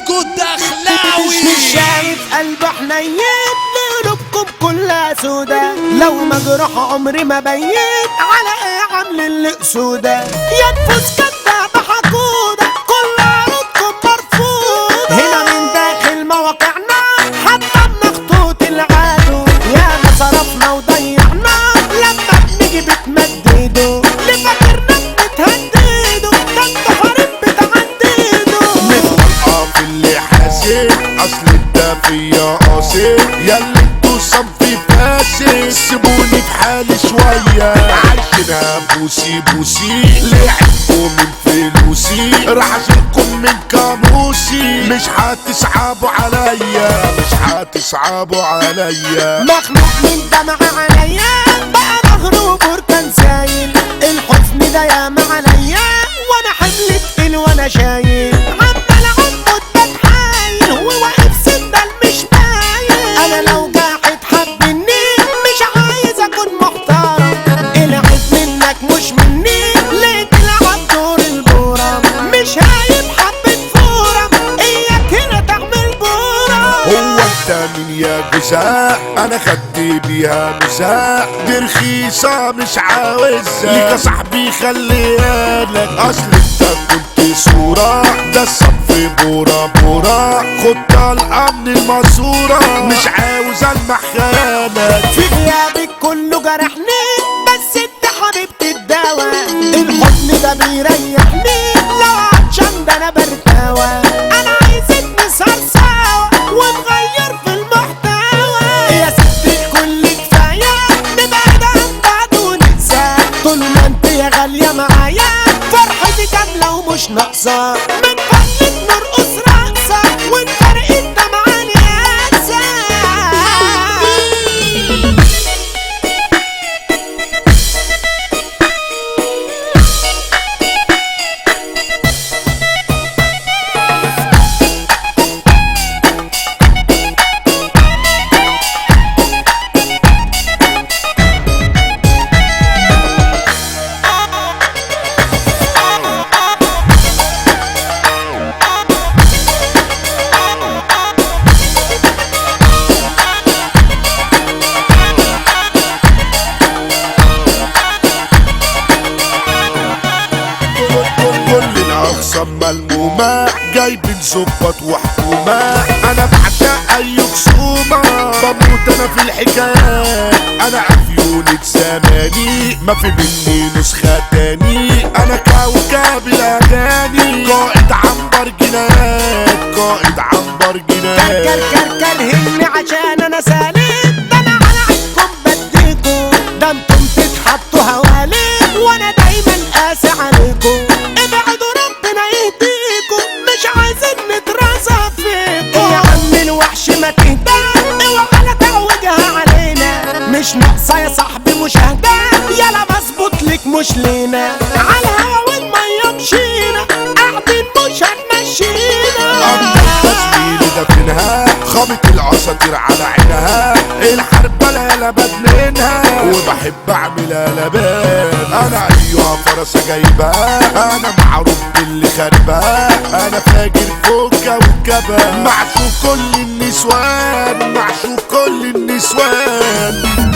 فيكو الدخلاوي مش شايف قلب حنين قلوبكم كلها سودا لو مجروح عمري ما بيت على ايه عامل اللي سودا يا نفوس كدابة حقودة كل عروضكم مرفوضة هنا من داخل مواقعنا حتى بنخطوط العدو يا ما صرفنا وضيعنا لما بنيجي بتمددوا اللي فاكرنا بتهددوا ده انتوا حريم بتعددوا نبقى في اللي حاسد اصل انت فيا قاصد ياللي انتوا صنفي فاسد سيبوني في حالي شوية عايشينها بوسي بوسي لعبكم من فلوسي راح اشيلكم من كاموسي مش هتصعبوا عليا مش هتصعبوا عليا مخلوق من دمع عليا بقى مغروب بركان سايل الحزن ده ياما عليا وانا حمل تقيل وانا شايل عمال عمود بتحايل وواقف سندل مش باين انا لو قاعد حبني مش عايز اكون محترم العيب منك مش مني ليه تلعب دور البورم مش هايب حبة فورم اياك هنا تعمل بورم هو انت من يا جزاء انا خدت بيها مساء دي رخيصة مش عاوزها ليك يا صاحبي خليها لك اصل انت كنت صورة ده الصف بورا بورا خد طلقة من الماسورة مش عاوز المح خيالك في غيابك كله جرحني بس انت حبيبتي الدواء الحضن ده بيريحني لو عطشان ده انا برتاوى انا عايزك نسهر سوا ونغير في المحتوى يا ست الكل كفايه نبعد عن بعض وننسى طول ما انت يا غاليه معايا فرحتي كامله ومش ناقصه من فضلك نرقص رقصه ونفرق الدمعه نقاسه كل الاقسام ملمومة جايبين ظباط وحكومة انا بعشق اي خصومة بموت انا في الحكايات انا عفيونة زماني ما في مني نسخة تاني انا كوكب الاغاني قائد عنبر جنايات قائد عنبر كر جنايات كر كر هني عشان انا سالم ده انا على عينكم بديكوا ده انتم تتحطوا هوالي وانا دايما قاسي عليكم ابعدوا ربنا يهديكم مش عايزين نترازى فيكم يا عم الوحش ما تهدى اوعى لا تعوجها علينا مش ناقصه يا صاحبي مشاهده يلا مظبوط لك مش لينا على الهوا والميه مشينا قاعدين مش هتمشينا زميلي دفنها خابط الاساطير على عينها الحرب لا بدمنها وبحب اعمل قلبان انا ايها فرسه جايبها انا معروف باللي خاربها انا فاجر فوق كوكبها معشوق كل النسوان معشوق كل النسوان